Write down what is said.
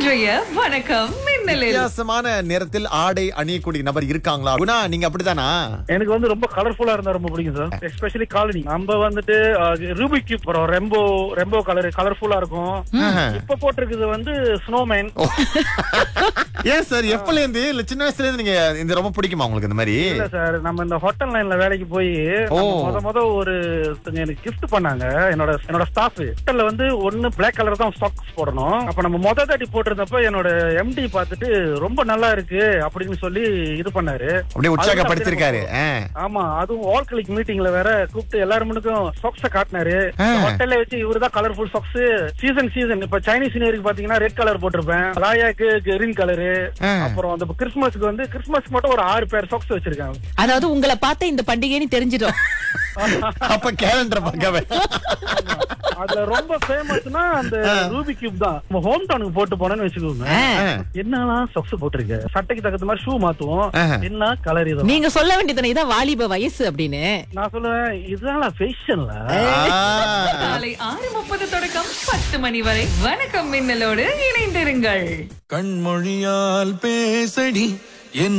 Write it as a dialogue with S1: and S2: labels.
S1: இன்றைய வணக்கம் மின்னலில்
S2: வித்தியாசமான நிறத்தில் ஆடை அணியக்கூடிய நபர் இருக்காங்களா குணா நீங்க அப்படித்தானா
S3: எனக்கு வந்து ரொம்ப கலர்ஃபுல்லா இருந்தா ரொம்ப பிடிக்கும் சார் எஸ்பெஷலி காலனி நம்ம வந்துட்டு ரூபிக் கியூப் அப்புறம் ரெம்போ ரெம்போ கலர் கலர்ஃபுல்லா இருக்கும்
S2: ஆஹா.
S3: இப்ப போட்டிருக்குது வந்து ஸ்னோமேன்
S2: ஏன் சார் எப்பல இருந்து இல்ல சின்ன வயசுல இருந்து நீங்க இந்த ரொம்ப பிடிக்குமா உங்களுக்கு இந்த மாதிரி
S3: இல்ல சார் நம்ம இந்த ஹோட்டல் லைன்ல வேலைக்கு போய்
S2: ஓ.
S3: முத முத ஒரு ஒருத்தங்க எனக்கு gift பண்ணாங்க என்னோட என்னோட ஸ்டாஃப் ஹோட்டல்ல வந்து ஒண்ணு பிளாக் கலர் தான் ஸ்டாக்ஸ் போடணும் அப்ப நம்ம முத தாட்டி போட்டிருந்தப்ப என்னோட எம்டி பார்த்துட்டு ரொம்ப நல்லா இருக்கு அப்படின்னு சொல்லி இது பண்ணாரு
S2: அப்படியே உற்சாகப்படுத்திருக்காரு ஆ.
S3: ஆமா அதுவும் ஆல் கிளிக் மீட்டிங்ல வேற கூப்பிட்டு எல்லாருமனுக்கும் சாக்ஸ காட்டினாரு
S2: ஆ.
S3: ஹோட்டல்ல வச்சு இவருதான் கலர்ஃபுல் சாக்ஸ் சீசன் சீசன் இப்ப சைனீஸ் நியூ இயருக்கு பாத்தீங்கன்னா ரெட் கலர் போட்டிருப்பேன் ராயாக்கு கிரீன் கலரு
S2: ஆ.
S3: அப்புறம் அந்த கிறிஸ்துமஸ்க்கு வந்து கிறிஸ்துமஸ்க்கு மட்டும் ஒரு ஆறு பேர் சாக்ஸ் வச்சிருக்காங்க
S4: அதாவது உங்களை பார்த்த இந்த பண்டிகைன்னு தெரிஞ்சிடும்
S2: அப்ப கேலண்டர் பார்க்கவே
S3: அதுல ரொம்ப ஃபேமஸ்னா அந்த ரூபி கியூப் தான் நம்ம ஹோம் டவுனுக்கு போட்டு போனேன்னு வச்சுக்கோங்க
S4: ஆ.
S3: என்னலாம் சாக்ஸ் போட்டிருக்க சட்டைக்கு தகுந்த மாதிரி ஷூ மாத்துவோம்
S2: ஆஹா.
S3: என்ன கலர் இது
S4: நீங்க சொல்ல வேண்டியது இதான் வாலிப வயசு அப்படின்னு
S3: நான் சொல்லுவேன் இதுதான் ஃபேஷன்ல
S2: ஆ.
S1: காலை ஆறு முப்பது தொடக்கம் பத்து மணி வரை வணக்கம் மின்னலோடு இணைந்திருங்கள்
S5: கண்மொழியால் பேசடி